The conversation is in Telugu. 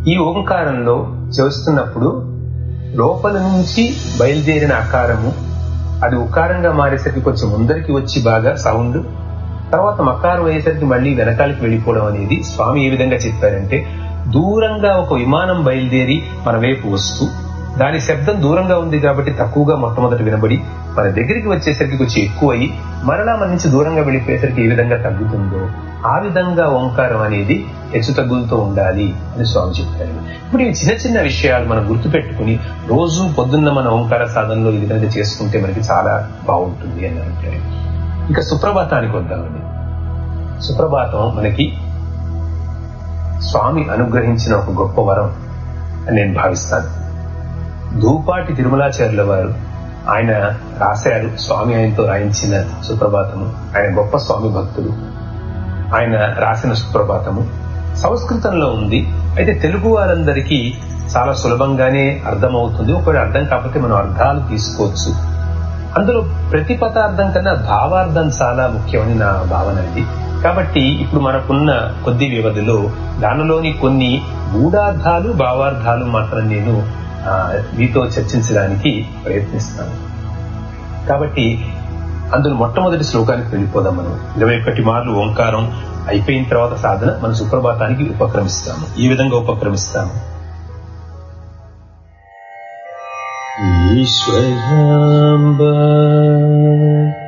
ఈ ఓంకారంలో చేస్తున్నప్పుడు లోపల నుంచి బయలుదేరిన ఆకారము అది ఉకారంగా మారేసరికి కొంచెం ముందరికి వచ్చి బాగా సౌండ్ తర్వాత మకారం అయ్యేసరికి మళ్ళీ వెనకాలకి వెళ్ళిపోవడం అనేది స్వామి ఏ విధంగా చెప్పారంటే దూరంగా ఒక విమానం బయలుదేరి మన వైపు వస్తూ దాని శబ్దం దూరంగా ఉంది కాబట్టి తక్కువగా మొట్టమొదటి వినబడి మన దగ్గరికి వచ్చేసరికి కొంచెం ఎక్కువ అయ్యి మరలా మన నుంచి దూరంగా వెళ్ళిపోయేసరికి ఏ విధంగా తగ్గుతుందో ఆ విధంగా ఓంకారం అనేది హెచ్చు తగ్గులతో ఉండాలి అని స్వామి చెప్పారు ఇప్పుడు ఈ చిన్న చిన్న విషయాలు మనం గుర్తుపెట్టుకుని రోజు పొద్దున్న మన ఓంకార సాధనలో ఈ విధంగా చేసుకుంటే మనకి చాలా బాగుంటుంది అని అంటారు ఇంకా సుప్రభాతానికి వద్దామండి సుప్రభాతం మనకి స్వామి అనుగ్రహించిన ఒక గొప్ప వరం అని నేను భావిస్తాను ధూపాటి తిరుమలాచార్యుల వారు ఆయన రాశారు స్వామి ఆయనతో రాయించిన సుప్రభాతము ఆయన గొప్ప స్వామి భక్తుడు ఆయన రాసిన సుప్రభాతము సంస్కృతంలో ఉంది అయితే తెలుగు వారందరికీ చాలా సులభంగానే అర్థమవుతుంది ఒకవేళ అర్థం కాకపోతే మనం అర్థాలు తీసుకోవచ్చు అందులో ప్రతి పదార్థం కన్నా భావార్థం చాలా ముఖ్యమని నా భావన ఇది కాబట్టి ఇప్పుడు మనకున్న కొద్ది వ్యవధిలో దానిలోని కొన్ని గూఢార్థాలు భావార్థాలు మాత్రం నేను మీతో చర్చించడానికి ప్రయత్నిస్తాను కాబట్టి అందులో మొట్టమొదటి శ్లోకానికి వెళ్ళిపోదాం మనం ఇరవై ఒకటి మార్లు ఓంకారం అయిపోయిన తర్వాత సాధన మన సుప్రభాతానికి ఉపక్రమిస్తాము ఈ విధంగా ఉపక్రమిస్తాము ईश्वराम्ब